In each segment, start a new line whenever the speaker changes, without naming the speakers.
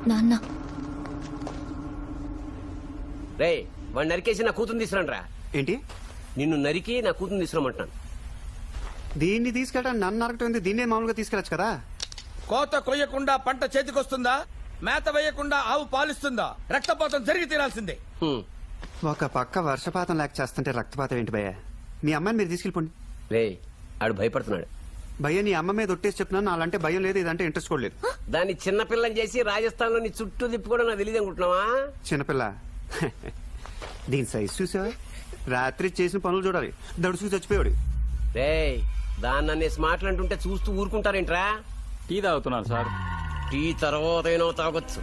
నాన్న
రే వాడిని నరికేసి నా కూతురు తీసుకురండి
ఏంటి
నిన్ను నరికి నా కూతురు తీసుకురమ్మంటాను
దీన్ని తీసుకెళ్ళడానికి నన్ను నరకటం ఉంది దీన్నే మామూలుగా తీసుకెళ్ళచ్చు కదా
కోత కొయ్యకుండా పంట చేతికొస్తుందా మేత వేయకుండా ఆవు పాలిస్తుందా రక్తపాతం జరిగి తీరాల్సిందే
హ్మ్.
ఒక పక్క వర్షపాతం లేక చేస్తుంటే రక్తపాతం ఏంటి భయ్య మీ అమ్మాయిని మీరు తీసుకెళ్ళిపోండి
రే ఆడు భయపడుతున్నాడు
భయ్య నీ అమ్మ మీద ఒట్టేసి చెప్తున్నాను అలాంటే భయం లేదు ఇదంటే ఇంట్రెస్ట్ కూడా లేదు
దాన్ని చిన్నపిల్లని చేసి రాజస్థాన్ లో నీ చుట్టూ తిప్పుకోవడం నాకు తెలియదు అనుకుంటున్నావా
చిన్నపిల్ల దీని సైజ్ చూసావా రాత్రి చేసిన పనులు చూడాలి దడుచుకు చచ్చిపోయాడు
రే దాన్ని అనేసి మాటలంటుంటే చూస్తూ ఊరుకుంటారేంట్రా
టీ తాగుతున్నాను సార్
టీ తర్వాత అయినా తాగొచ్చు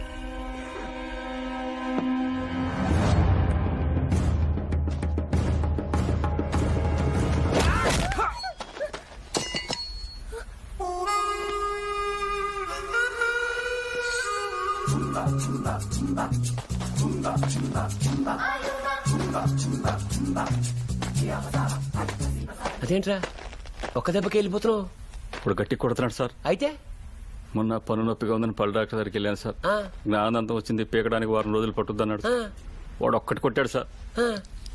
అదేంట్రా ఒక్క దెబ్బకి వెళ్ళిపోతున్నావు
ఇప్పుడు గట్టి కొడుతున్నాడు సార్
అయితే
మొన్న పన్ను నొప్పిగా ఉందని పళ్ళు డాక్టర్ దగ్గరికి వెళ్ళాను సార్
ఆ,
జ్ఞానంతం వచ్చింది పీకడానికి వారం రోజులు పట్టుద్ది అన్నాడు
ఆ,
వాడు ఒక్కటి కొట్టాడు సార్
ఆ.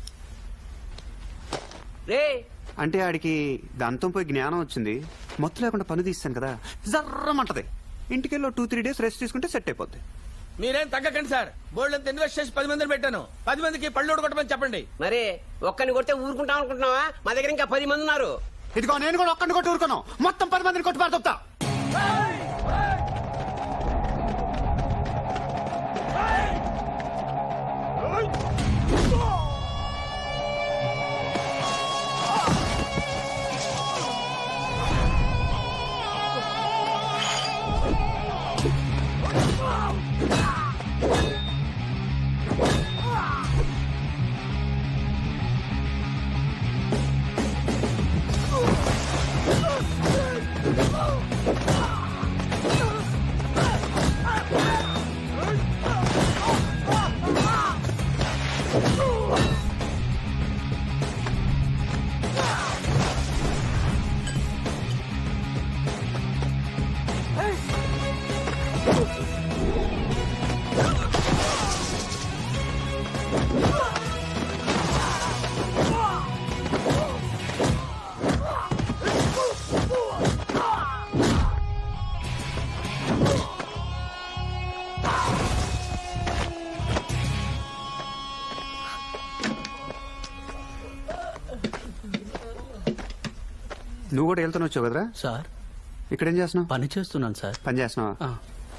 రే
అంటే ఆడికి దాంతో పోయి జ్ఞానం వచ్చింది మొత్తం లేకుండా పని తీస్తాను కదా జర్రమంటది ఇంటికెళ్ళి టూ త్రీ డేస్ రెస్ట్ తీసుకుంటే సెట్ అయిపోద్ది
మీరేం తగ్గకండి సార్ బోల్డ్ అంత ఇన్వెస్ట్ చేసి పది మందిని పెట్టాను పది మందికి పళ్ళు కొట్టమని చెప్పండి
మరి ఒక్కని కొడితే ఊరుకుంటాం అనుకుంటున్నావా మా దగ్గర ఇంకా పది మంది ఉన్నారు
ఇదిగో నేను కూడా ఒక్కడిని కొట్టి ఊరుకోను మొత్తం పది మందిని కొట్టి పారుతా నువ్వు కూడా వెళ్తాను వచ్చావు కదరా
సార్
ఇక్కడేం చేస్తున్నావు
పని చేస్తున్నాను సార్
పని చేస్తున్నావా
ఆ,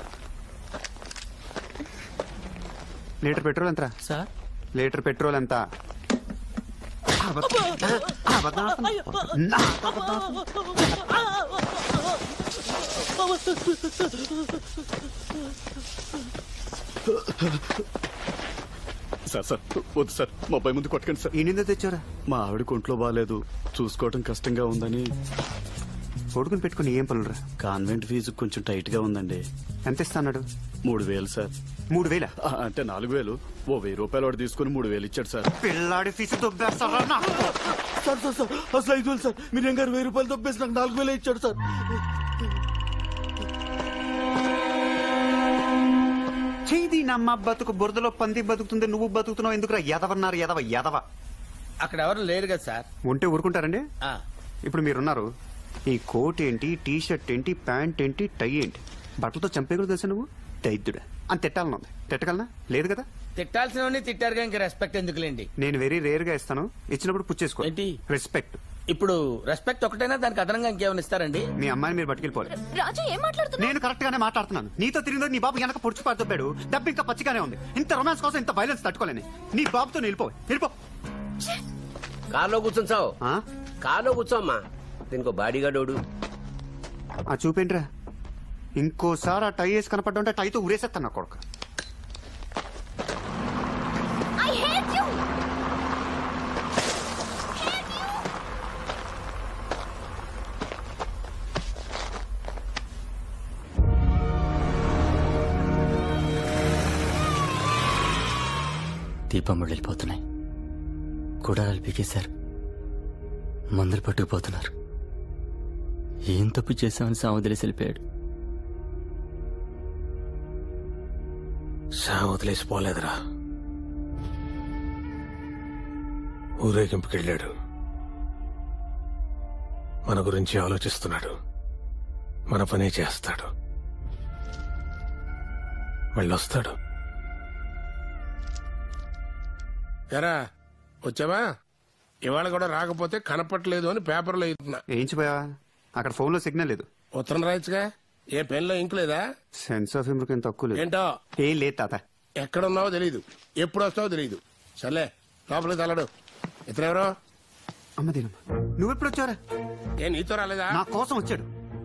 లీటర్ పెట్రోల్ ఎంతరా
సార్
లీటర్ పెట్రోల్ ఎంత అబద్ధం. అబద్ధం ఆడుతున్నావు. నా అబద్ధం ఆడుతున్నావు.
సార్ సార్ వద్దు సార్ మా అబ్బాయి ముందు కొట్టకండి సార్
ఈ నింద తెచ్చారా
మా ఆవిడ ఒంట్లో బాగాలేదు చూసుకోవడం కష్టంగా ఉందని
కొడుకుని పెట్టుకుని ఏం పనులురా
కాన్వెంట్ ఫీజు కొంచెం టైట్ గా ఉందండి
ఎంత ఇస్తాడు
మూడు వేలు సార్
మూడు వేల
ఆ, అంటే నాలుగు వేలు ఓ వెయ్యి రూపాయలు వాడు తీసుకుని మూడు వేలు ఇచ్చాడు సార్
పిల్లాడి ఫీజు దొబ్బేస్తారా నా?
సార్ సార్ సార్ అసలు ఐదు వేలు సార్ మీరేం గారు వెయ్యి రూపాయలు దొబ్బేసి నాకు నాలుగు వేలు ఇచ్చాడు సార్
చేది నమ్మ బతుకు బురదలో పంది బతుకుతుంది నువ్వు బతుకుతున్నావు ఎందుకురా ఎదవన్నారు ఎదవ ఎదవ
అక్కడ ఎవరు లేరు కదా సార్
ఉంటే ఊరుకుంటారండి
ఆ,
ఇప్పుడు మీరున్నారు ఈ కోట్ ఏంటి టీ షర్ట్ ఏంటి ప్యాంట్ ఏంటి టై ఏంటి బట్టలతో చంపేయకూడదు తెలుసా నువ్వు దైద్యుడా అని తిట్టాలని ఉంది తిట్టగలనా లేదు కదా
తిట్టాల్సినవన్నీ తిట్టారుగా ఇంకా రెస్పెక్ట్ ఎందుకులేండి
నేను వెరీ రేర్ గా ఇస్తాను ఇచ్చినప్పుడు పుచ్చేసుకో
ఏంటి?
రెస్పెక్ట్
ఇప్పుడు రెస్పెక్ట్ ఒకటైనా దానికి అదనంగా ఇంకేమైనా ఇస్తారండి
మీ అమ్మాయిని మీరు పట్టుకెళ్ళిపోవాలి
రాజు ఏం మాట్లాడుతున్నావు
నేను కరెక్ట్ గానే మాట్లాడుతున్నాను నీతో తిరిగిందో నీ బాబు వెనక పొడుచు పాడుతాడు దెబ్బ ఇంకా పచ్చిగానే ఉంది ఇంత రొమాన్స్ కోసం ఇంత వైలెన్స్ తట్టుకోలేని నీ బాబుతో నిలిపో వెళ్ళిపో
కార్లో కూర్చుంచావు
ఆ?
కార్లో కూర్చోమ్మా దీనికి బాడీగా డోడు
ఆ చూపేంట్రా ఇంకోసారి ఆ టై వేసి కనపడ్డా ఉంటే టైతో ఉరేసేస్తాను నా కొడుకు
ఐ హేట్ యు
దీపములు వెళ్ళిపోతున్నాయి కుడాలు పీకేశారు మందులు పట్టుకుపోతున్నారు ఏం తప్పు చేశామని సామదిలేసి వెళ్ళిపోయాడు
శామ్ వదిలేసిపోలేదురా ఊరేగింపుకెళ్ళాడు మన గురించి ఆలోచిస్తున్నాడు మన పనే చేస్తాడు వెళ్ళొస్తాడు
ఎరా వచ్చావా ఇవాళ కూడా రాకపోతే కనపట్లేదు అని పేపర్లో ఇస్తున్నా
ఏంచిపోయా అక్కడ ఫోన్లో సిగ్నల్ లేదు
ఉత్తరం రాయొచ్చుగా ఏ పెన్లో ఇంక్ లేదా
సెన్స్ ఆఫ్ హ్యూమర్ కింద తక్కువ లేదు
ఏంటో
ఏం లేదు తాత
ఎక్కడున్నావో తెలియదు ఎప్పుడు వస్తావో తెలియదు సర్లే లోపలికి తల్లడు ఇతరెవరో
అమ్మ దీనమ్మ నువ్వెప్పుడు వచ్చారా
ఏ నీతో రాలేదా
నా కోసం వచ్చాడు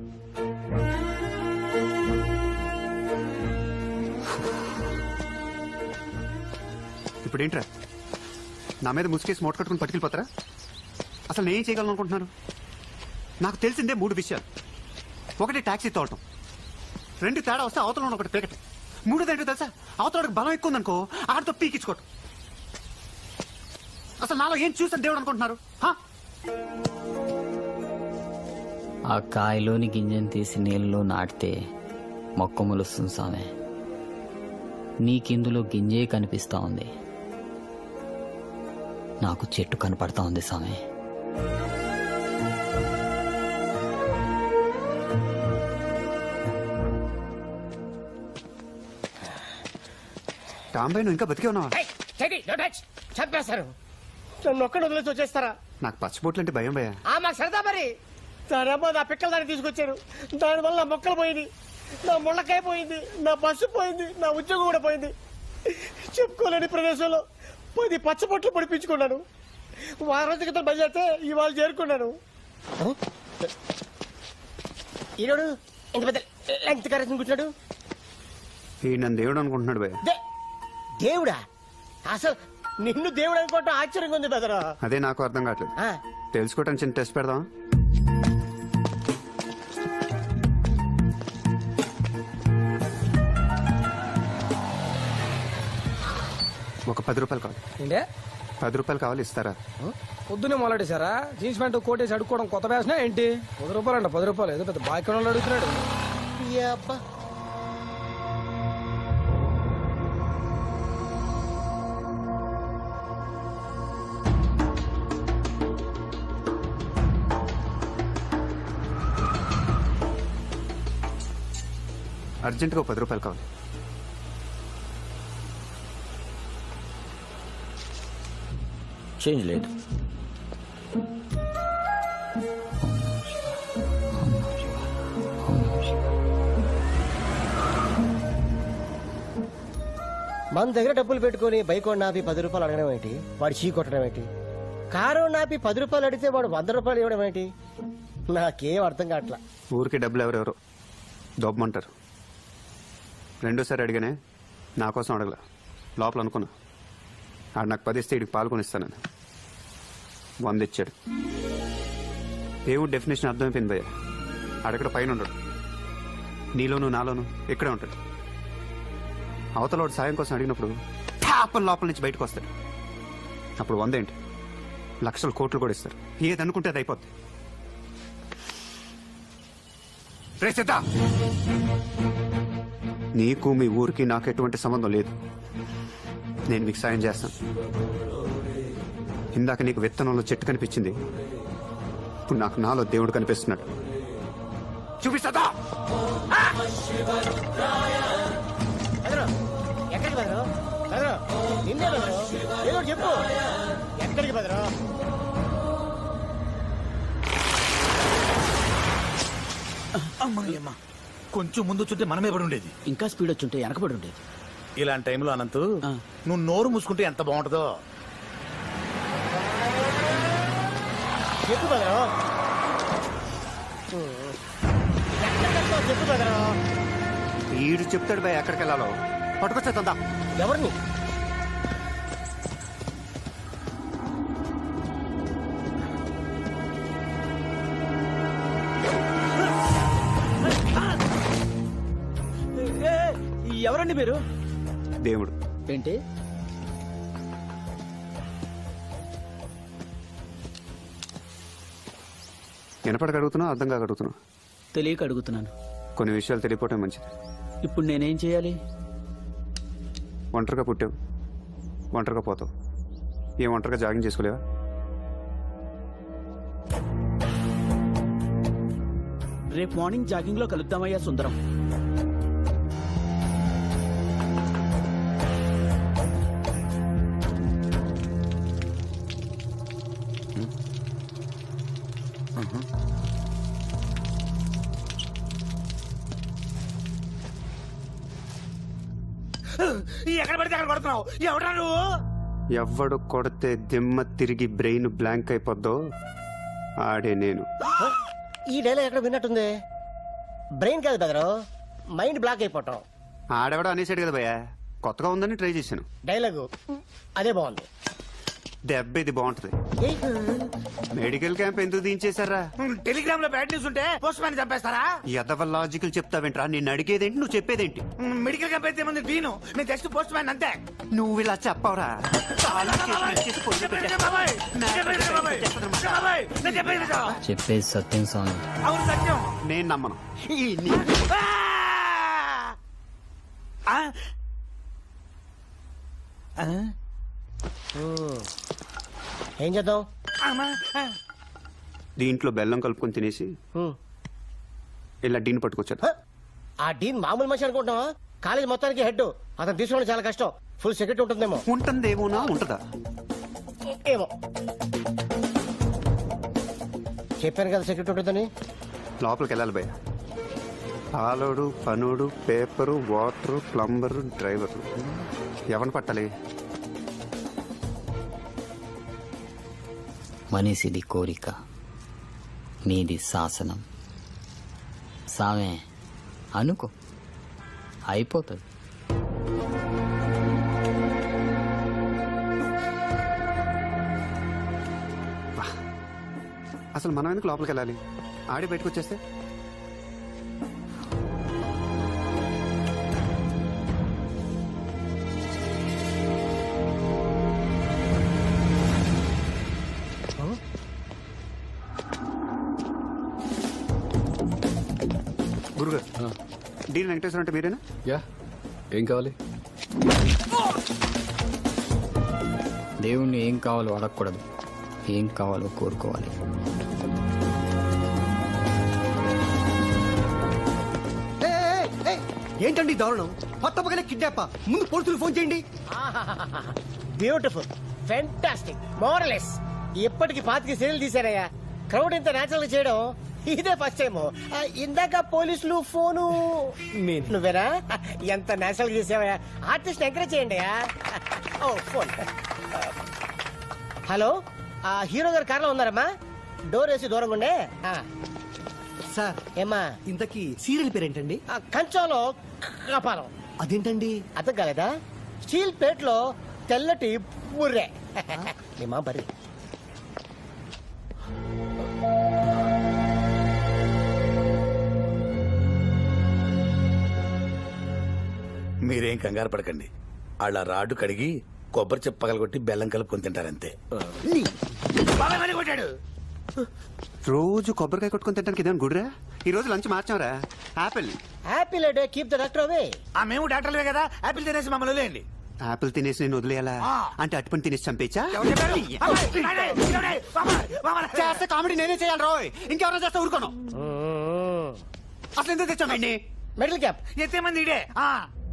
ఇప్పుడు ఏంట్రా నా మీద ముసుకేసి మూట కట్టుకుని పట్టుకెళ్ళిపోతారా అసలు నేను ఏం చేయగలను అనుకుంటున్నారు నాకు తెలిసిందే మూడు విషయాలు ఒకటి టాక్సీ తోడటం రెండు తేడా వస్తే అవతల ఉన్న ఒకటి పీకటం మూడోది ఏంటో తెలుసా అవతలకి బలం ఎక్కువ ఉందనుకో ఆడితో పీకించుకోవటం అసలు నాలో ఏం చూసాను దేవుడు అనుకుంటున్నారు హా?
ఆ కాయలోని గింజను తీసి నీళ్ళలో నాటితే మొక్క మొలుస్తుంది సామె నీకిందులో గింజే కనిపిస్తా ఉంది నాకు చెట్టు కనపడతా ఉంది సామె
రాంబాయ్ నువ్వు ఇంకా బతికే ఉన్నావా
చంపేస్తారు నన్ను ఒక్కడు వదిలేసి వచ్చేస్తారా
నాకు పచ్చిపోట్లు అంటే భయం భయ
ఆ మాకు సరదా మరి దానమ్మా నా పిక్కల దాన్ని తీసుకొచ్చారు దానివల్ల నా మొక్కలు పోయింది నా ముళ్ళకాయ పోయింది నా బస్సు పోయింది నా ఉద్యోగం కూడా పోయింది చెప్పుకోలేని ప్రదేశంలో పది పచ్చబొట్లు పొడిపించుకున్నాను వారం రోజుల క్రితం బయలుదేరితే ఇవాళ చేరుకున్నాను ఈరోడు ఇంత పెద్ద లెంగ్త్ కరెక్షన్ కూర్చున్నాడు
ఈ నన్ను దేవుడు అనుకుంటున్నాడు భయ
దే- దేవుడా అసలు నిన్ను దేవుడు అనుకోవటం ఆశ్చర్యంగా ఉంది బెదరా
అదే నాకు అర్థం కావట్లేదు తెలుసుకోవటానికి చిన్న టెస్ట్ పెడదాం ఒక పది రూపాయలు కావాలి
ఏంటే
పది రూపాయలు కావాలి ఇస్తారా
పొద్దునే మొదలెట్టేశారా జీన్స్ ప్యాంట్ కోటేసి అడుక్కోవడం కొత్త వేసినా ఏంటి పది రూపాయలు అంట పది రూపాయలు ఏదో పెద్ద బాకీ వాళ్ళు అడుగుతున్నాడు
అర్జెంటుగా ఒక పది రూపాయలు కావాలి
చేంజ్ లేదు
మన దగ్గర డబ్బులు పెట్టుకుని బైక్ వాడు నాపి పది రూపాయలు అడగడం ఏంటి వాడు చీ కొట్టడం ఏంటి కారు నాపి పది రూపాయలు అడిగితే వాడు వంద రూపాయలు ఇవ్వడం ఏంటి నాకేం అర్థం కావట్లా
ఊరికి డబ్బులు ఎవరెవరో దోపమంటారు రెండోసారి అడిగానే నా కోసం అడగల లోపల అనుకున్నా ఆడు నాకు పదిస్తే ఇడికి పాల్గొని ఇస్తానని వంద ఇచ్చాడు దేవుడు డెఫినేషన్ అర్థమైపోయింది భయ్య ఆడక్కడ పైన ఉండడు నీలోను నాలోను ఇక్కడే ఉంటాడు అవతల వాడు సాయం కోసం అడిగినప్పుడు టాపన్ లోపల నుంచి బయటకు వస్తాడు అప్పుడు వంద ఏంటి లక్షల కోట్లు కూడా ఇస్తారు ఏది అనుకుంటే అది అయిపోద్ది రే సిద్ధ నీకు మీ ఊరికి నాకు ఎటువంటి సంబంధం లేదు నేను మీకు సాయం చేస్తాను ఇందాక నీకు విత్తనంలో చెట్టు కనిపించింది ఇప్పుడు నాకు నాలో దేవుడు కనిపిస్తున్నాడు చూపిస్తా
ఎక్కడికి బెదరు బెదరు నిన్నే బెదరు ఏదో ఒకటి చెప్పు ఎక్కడికి బెదరు
అమ్మా కొంచెం ముందు చుంటే మనమే పడి ఉండేది
ఇంకా స్పీడ్ వచ్చుంటే వెనకబడి ఉండేది
ఇలాంటి టైంలో అనంతు నువ్వు నోరు మూసుకుంటే ఎంత బాగుంటుందో
చెప్పు బెదరు ఎక్కడికి వెళ్తావు చెప్పు బెదరు
వీడు చెప్తాడు భయ ఎక్కడికి వెళ్ళాలో పట్టుకొచ్చా తందా
ఎవరిని
ఎవరండి మీరు
దేవుడు
ఏంటి
వినపడక అడుగుతున్నావు అర్థం కాక అడుగుతున్నావు
తెలియక అడుగుతున్నాను
కొన్ని విషయాలు తెలియపోవటం మంచిది
ఇప్పుడు నేనేం చేయాలి
ఒంటరిగా పుట్టావు ఒంటరిగా పోతావు ఏం ఒంటరిగా జాగింగ్ చేసుకోలేవా
రేపు మార్నింగ్ జాగింగ్ లో కలుద్దామయ్యా సుందరం ఎక్కడ పడితే అక్కడ కొడుతున్నావు ఎవడా నువ్వు
ఎవడు కొడితే దిమ్మ తిరిగి బ్రెయిన్ బ్లాంక్ అయిపోద్దో ఆడే నేను
ఈ డైలాగ్ ఎక్కడ విన్నట్టుంది బ్రెయిన్ కాదు బెదరు మైండ్ బ్లాక్ అయిపోవటం
ఆడెవడో అనేసాడు కదా భయ్యా కొత్తగా ఉందని ట్రై చేశాను
డైలాగు అదే బాగుంది
దెబ్బ ఇది బాగుంటది
ఏయ్,
మెడికల్ క్యాంప్ ఎందుకు దించేశారా
టెలిగ్రామ్ లో బ్యాడ్ న్యూస్ ఉంటే పోస్ట్ మ్యాన్ చంపేస్తారా
ఎదవ లాజికల్ చెప్తావేంట్రా నేను అడిగేదేంటి నువ్వు చెప్పేదేంటి
మెడికల్ క్యాంప్ అయితే ముందు దీను నేను జస్ట్ పోస్ట్ మ్యాన్ అంతే
నువ్వు ఇలా చెప్పవరా
చెప్పేది సత్యం స్వామి
అవును సత్యం
నేను నమ్మను ఈ నీ-
ఆ? ఆ? ఏం చేద్దాం
దీంట్లో బెల్లం కలుపుకొని తినేసి ఇలా డీన్ పట్టుకొచ్చారు
హ? ఆ డీన్ మామూలు మనిషి అనుకుంటున్నావా కాలేజ్ మొత్తానికి హెడ్ అతను తీసుకోవడం చాలా కష్టం ఫుల్ సెక్యూరిటీ ఉంటుందేమో
ఉంటుందేమోనా ఉంటదా
ఏమో చెప్పాను కదా సెక్యూరిటీ ఉంటుందని
లోపలికి వెళ్ళాలి భయ్య పాలోడు పనుడు పేపరు వాటర్ ప్లంబరు డ్రైవరు ఎవరిని పట్టాలి
మనిషిది కోరిక నీది శాసనం సామే అనుకో అయిపోతుంది
అసలు మనం ఎందుకు లోపలికి వెళ్ళాలి ఆడి బయటకు వచ్చేస్తే గురుగారు డీన్ వెంకటేశ్వర అంటే మీరేనా
యా ఏం కావాలి
దేవుణ్ణి ఏం కావాలో అడగకూడదు ఏం కావాలో కోరుకోవాలి
ఏంటండి దారుణం కొత్త పక్కన కిడ్నాప్ ముందు పోలీసులు ఫోన్ చేయండి బ్యూటిఫుల్ ఫెంటాస్టిక్ మోరలెస్ ఇప్పటికి పాతికి సీరియల్ తీశారయ్యా క్రౌడ్ ఇంత నేచురల్ చేయడం ఇదే ఫస్ట్ టైం ఇందాక పోలీసులు ఫోను నువ్వేనా ఎంత నేచురల్ చేసావయ్యా ఆర్టిస్ట్ ఎంకరేజ్ చేయండి ఓ ఫోన్ హలో ఆ హీరో గారు కార్లో ఉన్నారమ్మా డోర్ వేసి దూరంగా ఉండే ఆ,
సార్
ఏమ్మా
ఇంతకీ సీరియల్ పేరేంటండి
ఆ, కంచంలో కపాలం
అదేంటండి
అర్థం కాలేదా స్టీల్ ప్లేట్ లో తెల్లటి బుర్రె మీ మా బర్రి
మీరేం కంగారు పడకండి వాళ్ళ రాడ్డు కడిగి కొబ్బరి చెప్ప పగలగొట్టి బెల్లం కలుపుకొని తింటారంతే
బాబాయ్ మరి కొట్టాడు
రోజు కొబ్బరికాయ కొట్టుకొని తింటానికి ఇదేం గుడిరా ఈ రోజు లంచ్ మార్చావరా apple
happy day keep the doctor away
ఆ మేము డాక్టర్లే కదా యాపిల్ తినేసి మమ్మల్ని వదిలేయండి
యాపిల్ తినేసి నేను వదిలేయాలా అంటే అటుపని తినేసి చంపేచా
ఎవరు చెప్పారు? బాబాయ్, బాబాయ్, బాబాయ్, బాబాయ్, బాబాయ్.
చేస్తే కామెడీ నేనే చేయాలి రోయ్ ఇంకెవరో చేస్తే ఊరుకోను అసలు ఎందుకు తెచ్చామండి
మెడల్ క్యాప్
ఎత్తేమంది ఇడే ఆ.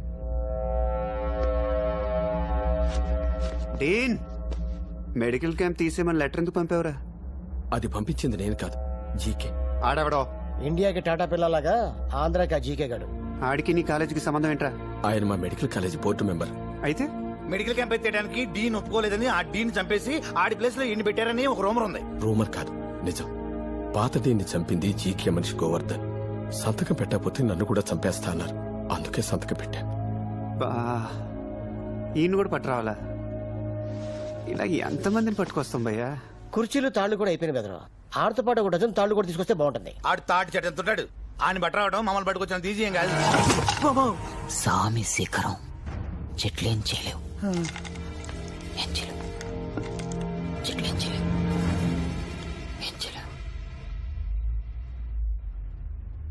డీన్ మెడికల్ క్యాంప్ తీసేమని లెటర్ ఎందుకు పంపావురా
అది పంపించింది నేను కాదు జీకే
ఆడవడో
ఇండియాకి టాటా పిల్లలాగా ఆంధ్రాకి ఆ జీకే గడు
ఆడికి నీ కాలేజీకి సంబంధం ఏంట్రా
ఆయన మా మెడికల్ కాలేజీ బోర్డు మెంబర్
అయితే
మెడికల్ క్యాంప్ ఎత్తేయడానికి డీన్ ఒప్పుకోలేదని ఆ డీన్ చంపేసి ఆడి ప్లేస్ లో ఎండి పెట్టారని ఒక రూమర్ ఉంది
రూమర్ కాదు నిజం పాత దీన్ని చంపింది జీకే మనిషి గోవర్ధన్ సంతకం పెట్టకపోతే నన్ను కూడా చంపేస్తా అన్నారు అందుకే సంతకం పెట్టాను
బా ఈయన కూడా పట్టురావాలా ఇలా ఎంతమందిని పట్టుకొస్తాం భయ్యా
కుర్చీలు తాళ్ళు కూడా అయిపోయిన బెదరు ఆడితో పాటు ఒక డజన్ తాళ్ళు కూడా తీసుకొస్తే బాగుంటుంది
ఆడు తాటి చెట్టు ఎంత ఉంటాడు ఆయన బట్ట రావడం మమ్మల్ని పట్టుకొచ్చిన ఈజీ ఏం కాదు
సామి శిఖరం చెట్లేం చేయలేవు ఏం చేయలేవు చెట్లేం చేయలేవు ఏం చేయలేవు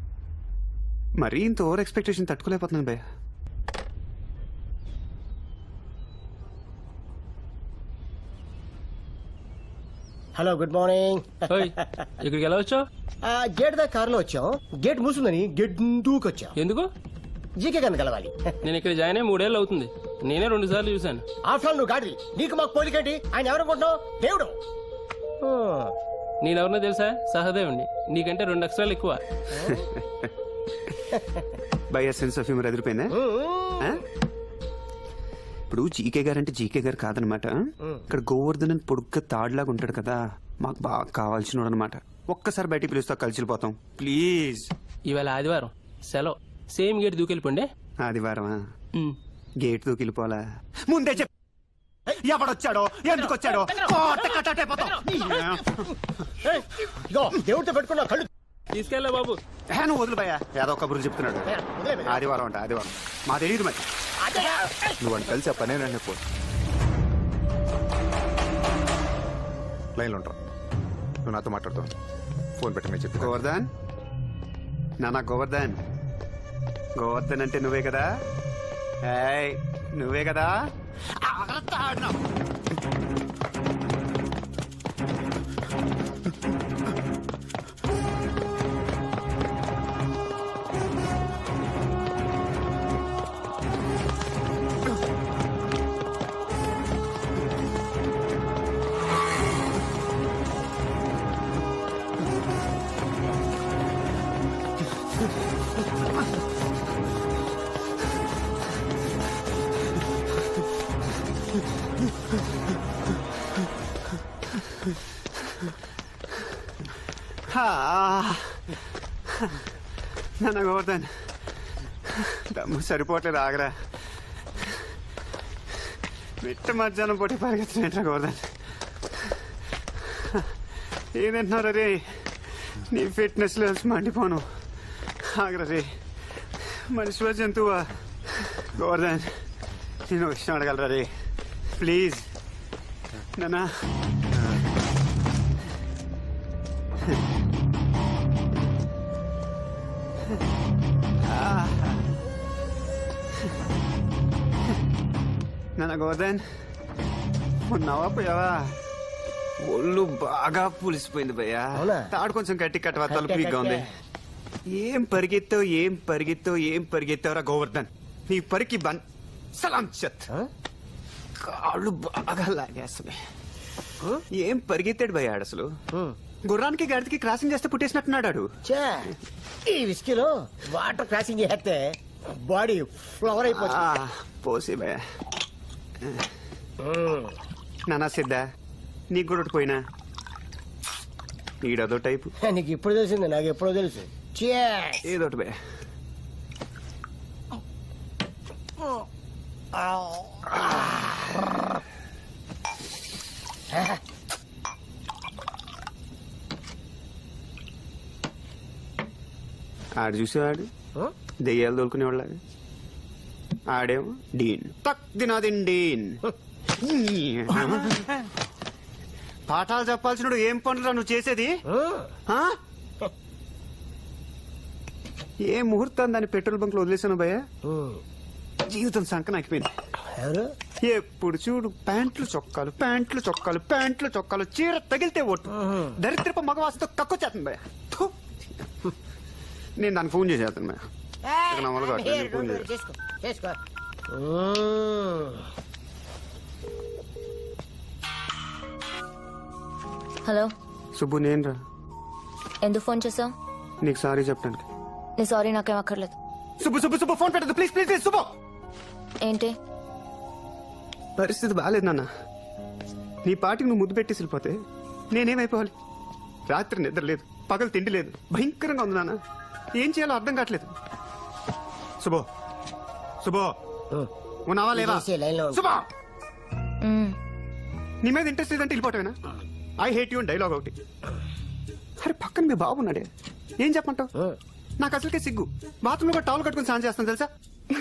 మరీ ఇంత ఓవర్ ఎక్స్పెక్టేషన్ తట్టుకోలేకపోతున్నాను భయ్య
హలో గుడ్ మార్నింగ్
ఇక్కడికి ఎలా వచ్చావు
గేట్ దాకా కారులో వచ్చాం గేట్ మూసిందని గేట్ దూకొచ్చాం
ఎందుకు
జీకే కన్నా కలవాలి
నేను ఇక్కడ జాయిన్ అయ్యి మూడేళ్ళు అవుతుంది నేనే రెండు సార్లు చూశాను
ఆఫ్టర్ ఆల్ నువ్వు గాడి నీకు మాకు పోలికేంటి ఆయన ఎవరనుకుంటున్నావు దేవుడు Hmm.
నేను ఎవరినో తెలుసా సహదేవుణ్ణి నీకంటే రెండు అక్షరాలు ఎక్కువ
బై సెన్స్ ఆఫ్ హ్యూమర్ ఎదిరిపోయిందా ఆ? ఇప్పుడు జీకే గారు అంటే జీకే గారు కాదనమాట ఇక్కడ గోవర్ధన్ అని పొడుగ్గా తాడులాగా ఉంటాడు కదా మాకు బాగా కావాల్సిన అనమాట ఒక్కసారి బయటికి పిలుస్తా కలిసిపోతాం ప్లీజ్
ఇవాళ ఆదివారం సెలవు సేమ్ గేట్ దూకెళ్ళిపోండి
ఆదివారమా గేట్ దూకిలిపోలా ముందే చెప్పు ఎవడొచ్చాడో ఎందుకు వచ్చాడో కోట కట్టయిపోతాం
ఇగో దేవుడితో పెట్టుకున్న కళ్ళు
తీసుకెళ్ళా బాబు
హే, నువ్వు వదిలి భయ్యా ఏదో కబుర్లు చెప్తున్నాడు
వదిలే భయ్యా.
ఆదివారం అంట ఆదివారం మా తెలియదు మరి
నువ్వు అని కలిసి ఆ పనే నన్ను ఫోన్ లైన్లో ఉంటావు నువ్వు నాతో మాట్లాడుతావు ఫోన్ పెట్టమని చెప్పి
గోవర్ధన్ నానా గోవర్ధన్ గోవర్ధన్ అంటే నువ్వే కదా ఏయ్ నువ్వే కదా ఆగ్రత్త ఆడినావు. హా. నాన్న గోవర్ధన్ దమ్ము సరిపోవట్లేదు ఆగరా మిట్ట మధ్యాహ్నం పొట్టి పరిగెత్తినట్రా గోవర్ధన్ ఏదంటున్నారు రే నీ ఫిట్నెస్ లెవెల్స్ మండిపోను ఆగరా రే మనిషివా జంతువా గోవర్ధన్ నేను ఒక విషయం అడగలరా రే ప్లీజ్ నానా నాన్న గోవర్ధన్ ఉన్నావా పోయావా ఒళ్ళు బాగా పులిసిపోయింది భయ్యా
అవునా?
తాడు కొంచెం గట్టి కట్టవా తలుపు వీక్గా ఉంది ఏం పరిగెత్తావు ఏం పరిగెత్తావు ఏం పరిగెత్తావురా గోవర్ధన్ నీ పరికి బన్ సలాం చత్ కాళ్ళు బాగా లాగేస్తున్నాయి ఏం పరిగెత్తాడు భయ్యాడు అసలు గుర్రానికి గడికి క్రాసింగ్ చేస్తే పుట్టేసినట్టున్నాడు ఆడు.
ఛే, ఈ విస్కీలో వాటర్ క్రాసింగ్ చేస్తే బాడీ ఫ్లవర్
ఆ,
అయిపోతుంది
పోసి భయ నానా సిద్ధ నీకు కూడా ఒకటి పోయినా ఈడదో టైపు
నీకు ఇప్పుడు తెలిసింది నాకు ఎప్పుడో తెలుసు చే
ఏదోటి భయ ఆడు చూసేవాడు దెయ్యాలు తోలుకునేవాళ్ళగా ఆడేమో డీన్ తక్ దినాదిన్ డీన్ పాఠాలు చెప్పాల్సిన ఏం పనులు నువ్వు చేసేది ఆ? ఏ ముహూర్తం దాన్ని పెట్రోల్ బంక్ లో వదిలేసాను భయ్య జీవితం సంకనాకిపోయింది
ఎవరు
ఎప్పుడు చూడు ప్యాంట్లు చొక్కాలు ప్యాంట్లు చొక్కాలు ప్యాంట్లు చొక్కాలు చీర తగిలితే ఒట్టు దరిద్రపు మగవాసతో కక్కొచ్చేస్తుంది భయ్య థు. నేను దానికి ఫోన్ చేసేస్తాను భయ్య ఇక నా వల్ల కావట్లేదు, నేను ఫోన్ చేయాలి.
చేసుకో చేసుకో
హలో
సుబ్బు నేను రా
ఎందుకు ఫోన్ చేసావు
నీకు సారీ చెప్పడానికి
నీ సారీ నాకేం అక్కర్లేదు
సుబ్బు సుబ్బు సుబ్బు ఫోన్ పెట్టదు ప్లీజ్ ప్లీజ్ ప్లీజ్ సుబ్బు
ఏంటి
పరిస్థితి బాగాలేదు నాన్న నీ పాటికి నువ్వు ముద్దు పెట్టి వెళ్ళిపోతే నేనేమైపోవాలి రాత్రి నిద్ర లేదు పగలు తిండి లేదు భయంకరంగా ఉంది నాన్న ఏం చేయాలో అర్థం కావట్లేదు శుభో శుభో ఉన్నావా లేవా
తీసేయ్, లైన్లో ఉండు.
శుభో
మ్మ్.
నీ మీద ఇంట్రెస్ట్ లేదంటే వెళ్ళిపోవటమేనా ఐ హేట్ యూ డైలాగ్ ఒకటి అరే పక్కన మీ బాబు ఉన్నాడే ఏం చెప్పంటావు నాకు అసలుకే సిగ్గు బాత్రూంలో కూడా టవల్ కట్టుకుని స్నానం చేస్తాను తెలుసా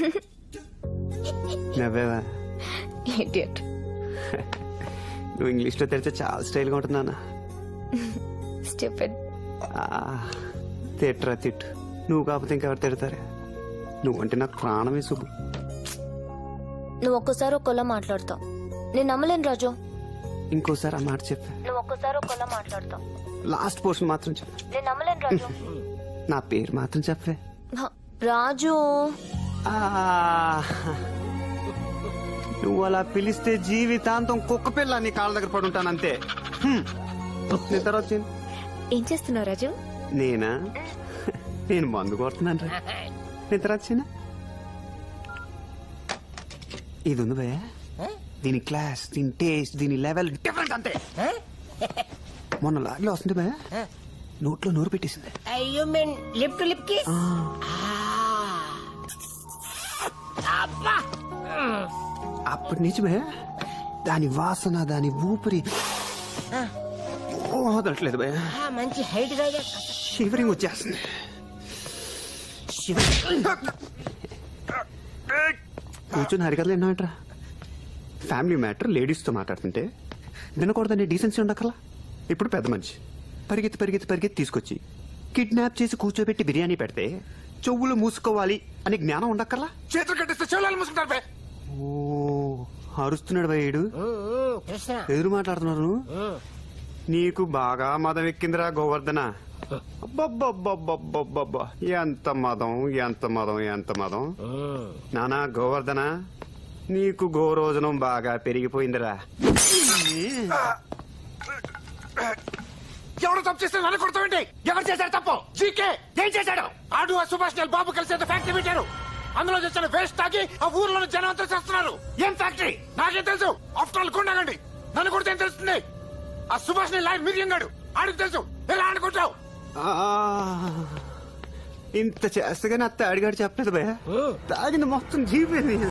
నవ్వేవా
Idiot.
నువ్వు ఇంగ్లీష్లో తెరిస్తే చాలా స్టైల్గా ఉంటుంది నాన్న
Stupid.
ఆ, తిట్రా తిట్టు నువ్వు కాకపోతే ఇంకెవరు తిడతారే నువ్వంటే నాకు ప్రాణమే శుభు
నువ్వు ఒక్కసారి ఒక్కలా మాట్లాడతావు నేను నమ్మలేను రాజు
ఇంకోసారి ఆ మాట చెప్పా
నువ్వు ఒక్కసారి ఒకలా మాట్లాడతావు
లాస్ట్ పోర్షన్ మాత్రం చెప్పు
నేను నమ్మలేను రాజు
నా పేరు మాత్రం చెప్పే
హ, రాజు
ఆ, నువ్వు అలా పిలిస్తే జీవితాంతం కుక్క పిల్ల నీ కాళ్ళ దగ్గర పడి ఉంటాను అంతే హ్మ్. నేను తర్వాత చేయను.
ఏం చేస్తున్నావు రాజు
నేనా నేను మందు కొడుతున్నాను రా నేను తర్వాత చేయనా? ఇది ఉంది భయ దీని క్లాస్ దీని టేస్ట్ దీని లెవెల్ డిఫరెంట్ అంతే మొన్న లారీలో వస్తుంది భయ నోట్లో నోరు పెట్టేసింది
you mean lip to lip కి
అప్పటి నుంచి భయ దాని వాసన దాని ఊపిరి ఓ వదలట్లేదు భయ
మంచి హైట్ గా
షివరింగ్ వచ్చేస్తుంది Shivering. కూర్చొని హరికథలు ఏంటంటరా ఫ్యామిలీ మ్యాటర్ లేడీస్తో మాట్లాడుతుంటే వినకూడదని డీసెన్సీ ఉండకలా ఇప్పుడు పెద్ద మనిషి పరిగెత్తి పరిగెత్తి పరిగెత్తి తీసుకొచ్చి కిడ్నాప్ చేసి కూర్చోబెట్టి బిర్యానీ పెడితే చెవులు మూసుకోవాలి అని జ్ఞానం ఉండక్కర్లా
చేతులు కట్టిస్తే చెవులు మూసుకుంటారు బే.
ఓ అరుస్తున్నాడు భయ్యుడు ఎదురు మాట్లాడుతున్నారు నీకు బాగా మదం ఎక్కిందిరా గోవర్ధన అబ్బబ్బబ్బబ్బబ్బబ్బబ్బా. ఎంత మదం ఎంత మదం ఎంత మదం నానా గోవర్ధన నీకు గోరోజనం బాగా పెరిగిపోయిందిరా
ఎవరు తప్పు చేస్తే నన్ను కొడతామండి ఎవరు చేశారు తప్పు జీకే ఏం చేశాడు ఆడు ఆ సుభాష్ నెల బాబు కలిసి ఏదో ఫ్యాక్టరీ పెట్టారు అందులో తెచ్చిన వేస్ట్ తాగి ఆ ఊర్లో జనం అంతా చేస్తున్నారు ఏం ఫ్యాక్టరీ నాకేం తెలుసు ఆఫ్టర్ ఆల్ కొండగండి నన్ను కొడితే ఏం తెలుస్తుంది ఆ సుభాష్ నెల లాయర్ మిరియంగాడు ఆడికి తెలుసు ఎలా ఆడుకుంటావు
ఆ, ఇంత చేస్తగానే అత్త అడిగాడు చెప్పలేదు భయ తాగింది మొత్తం జీవింది